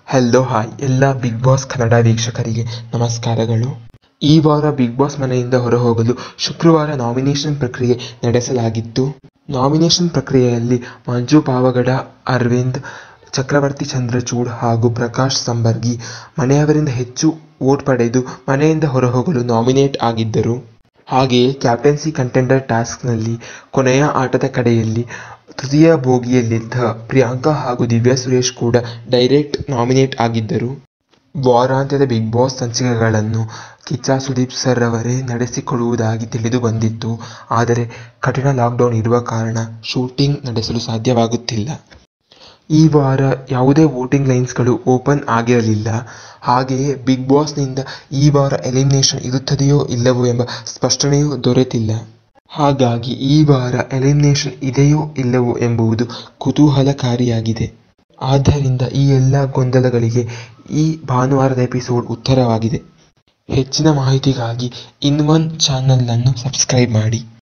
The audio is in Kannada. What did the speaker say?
ಹಲೋ ಹಾಯ್ ಎಲ್ಲ ಬಿಗ್ ಬಾಸ್ ಕನ್ನಡ ವೀಕ್ಷಕರಿಗೆ ನಮಸ್ಕಾರಗಳು ಈ ವಾರ ಬಿಗ್ ಬಾಸ್ ಮನೆಯಿಂದ ಹೊರಹೋಗಲು ಶುಕ್ರವಾರ ನಾಮಿನೇಷನ್ ಪ್ರಕ್ರಿಯೆ ನಡೆಸಲಾಗಿತ್ತು ನಾಮಿನೇಷನ್ ಪ್ರಕ್ರಿಯೆಯಲ್ಲಿ ಮಂಜು ಪಾವಗಡ ಅರವಿಂದ್ ಚಕ್ರವರ್ತಿ ಚಂದ್ರಚೂಡ್ ಹಾಗೂ ಪ್ರಕಾಶ್ ಸಂಬರ್ಗಿ ಮನೆಯವರಿಂದ ಹೆಚ್ಚು ವೋಟ್ ಪಡೆದು ಮನೆಯಿಂದ ಹೊರಹೋಗಲು ನಾಮಿನೇಟ್ ಆಗಿದ್ದರು ಹಾಗೆಯೇ ಕ್ಯಾಪ್ಟನ್ಸಿ ಕಂಟೆಂಡರ್ ಟಾಸ್ಕ್ನಲ್ಲಿ ಕೊನೆಯ ಆಟದ ಕಡೆಯಲ್ಲಿ ತೃತೀಯ ಬೋಗಿಯಲ್ಲಿದ್ದ ಪ್ರಿಯಾಂಕಾ ಹಾಗೂ ದಿವ್ಯಾ ಸುರೇಶ್ ಕೂಡ ಡೈರೆಕ್ಟ್ ನಾಮಿನೇಟ್ ಆಗಿದ್ದರು ವಾರಾಂತ್ಯದ ಬಿಗ್ ಬಾಸ್ ಸಂಚಿಕೆಗಳನ್ನು ಕಿಚ್ಚ ಸುದೀಪ್ ಸರ್ ಅವರೇ ನಡೆಸಿಕೊಡುವುದಾಗಿ ತಿಳಿದು ಬಂದಿತ್ತು ಆದರೆ ಕಠಿಣ ಲಾಕ್ಡೌನ್ ಇರುವ ಕಾರಣ ಶೂಟಿಂಗ್ ನಡೆಸಲು ಸಾಧ್ಯವಾಗುತ್ತಿಲ್ಲ ಈ ವಾರ ಯಾವುದೇ ವೋಟಿಂಗ್ ಲೈನ್ಸ್ಗಳು ಓಪನ್ ಆಗಿರಲಿಲ್ಲ ಹಾಗೆಯೇ ಬಿಗ್ ಬಾಸ್ನಿಂದ ಈ ವಾರ ಎಲಿಮಿನೇಷನ್ ಇರುತ್ತದೆಯೋ ಇಲ್ಲವೋ ಎಂಬ ಸ್ಪಷ್ಟನೆಯೂ ದೊರೆತಿಲ್ಲ ಹಾಗಾಗಿ ಈ ವಾರ ಎಲಿಮಿನೇಷನ್ ಇದೆಯೋ ಇಲ್ಲವೋ ಎಂಬುದು ಕುತೂಹಲಕಾರಿಯಾಗಿದೆ ಆದ್ದರಿಂದ ಈ ಎಲ್ಲ ಗೊಂದಲಗಳಿಗೆ ಈ ಭಾನುವಾರದ ಎಪಿಸೋಡ್ ಉತ್ತರವಾಗಿದೆ ಹೆಚ್ಚಿನ ಮಾಹಿತಿಗಾಗಿ ಇನ್ ಒನ್ ಚಾನಲ್ ಅನ್ನು ಸಬ್ಸ್ಕ್ರೈಬ್ ಮಾಡಿ